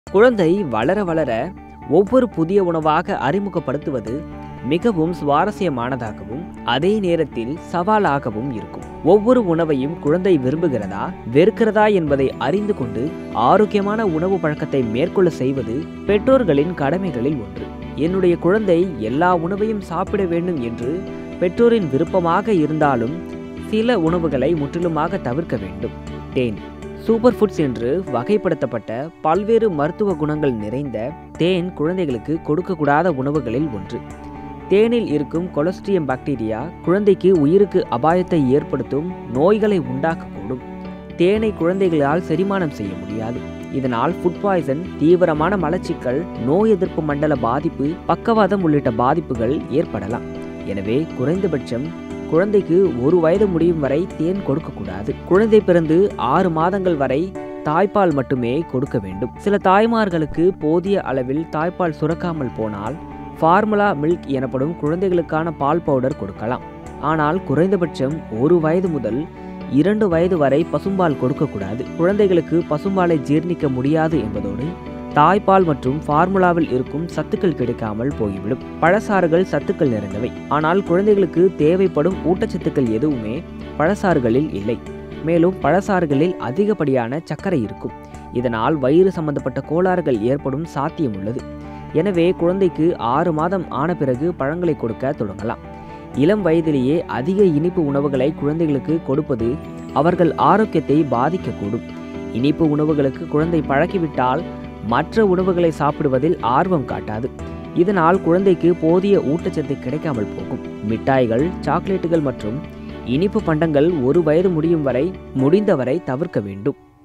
குழந்தை வளர வளர ஒவ்வொரு புதிய உணவாக அறிமுகப்படுத்துவது மிகவும் சுவாரஸ்யமானதாகவும் அதே நேரத்தில் சவாலாகவும் இருக்கும் ஒவ்வொரு உணவையும் குழந்தை விரும்புகிறதா வெறுக்கிறதா என்பதை அறிந்து கொண்டு ஆரோக்கியமான உணவு பழக்கத்தை மேற்கொள்ள செய்வது பெற்றோர்களின் கடமைகளில் ஒன்று என்னுடைய குழந்தை எல்லா உணவையும் சாப்பிட வேண்டும் என்று பெற்றோரின் விருப்பமாக இருந்தாலும் சில உணவுகளை முற்றிலுமாக தவிர்க்க வேண்டும் தேன் சூப்பர் ஃபுட்ஸ் என்று வகைப்படுத்தப்பட்ட பல்வேறு மருத்துவ குணங்கள் நிறைந்த தேன் குழந்தைகளுக்கு கொடுக்கக்கூடாத உணவுகளில் ஒன்று தேனில் இருக்கும் கொலஸ்ட்ரியம் பாக்டீரியா குழந்தைக்கு உயிருக்கு அபாயத்தை ஏற்படுத்தும் நோய்களை உண்டாக்கக்கூடும் தேனை குழந்தைகளால் செரிமானம் செய்ய முடியாது இதனால் ஃபுட் பாய்சன் தீவிரமான மலச்சிக்கல் நோய் எதிர்ப்பு மண்டல பாதிப்பு பக்கவாதம் உள்ளிட்ட பாதிப்புகள் ஏற்படலாம் எனவே குறைந்தபட்சம் குழந்தைக்கு ஒரு வயது முடியும் வரை தேன் கொடுக்கக்கூடாது குழந்தை பிறந்து ஆறு மாதங்கள் வரை தாய்ப்பால் மட்டுமே கொடுக்க வேண்டும் சில தாய்மார்களுக்கு போதிய அளவில் தாய்ப்பால் சுரக்காமல் போனால் ஃபார்முலா மில்க் எனப்படும் குழந்தைகளுக்கான பால் பவுடர் கொடுக்கலாம் ஆனால் குறைந்தபட்சம் ஒரு வயது முதல் இரண்டு வயது வரை பசும்பால் கொடுக்கக்கூடாது குழந்தைகளுக்கு பசும்பாலை ஜீர்ணிக்க முடியாது என்பதோடு தாய்ப்பால் மற்றும் ஃபார்முலாவில் இருக்கும் சத்துக்கள் கிடைக்காமல் போய்விடும் பழச்சாறுகள் சத்துக்கள் நிறைந்தவை ஆனால் குழந்தைகளுக்கு தேவைப்படும் ஊட்டச்சத்துக்கள் எதுவுமே பழச்சாறுகளில் இல்லை மேலும் பழச்சாறுகளில் அதிகப்படியான சர்க்கரை இருக்கும் இதனால் வயிறு சம்பந்தப்பட்ட கோளாறுகள் ஏற்படும் சாத்தியம் உள்ளது எனவே குழந்தைக்கு ஆறு மாதம் ஆன பிறகு பழங்களை கொடுக்க தொடங்கலாம் இளம் வயதிலேயே அதிக இனிப்பு உணவுகளை குழந்தைகளுக்கு கொடுப்பது அவர்கள் ஆரோக்கியத்தை பாதிக்கக்கூடும் இனிப்பு உணவுகளுக்கு குழந்தை பழக்கிவிட்டால் மற்ற உணவுகளை சாப்பிடுவதில் ஆர்வம் காட்டாது இதனால் குழந்தைக்கு போதிய ஊட்டச்சத்து கிடைக்காமல் போகும் மிட்டாய்கள் சாக்லேட்டுகள் மற்றும் இனிப்பு பண்டங்கள் ஒரு வயது முடியும் வரை முடிந்தவரை தவிர்க்க வேண்டும்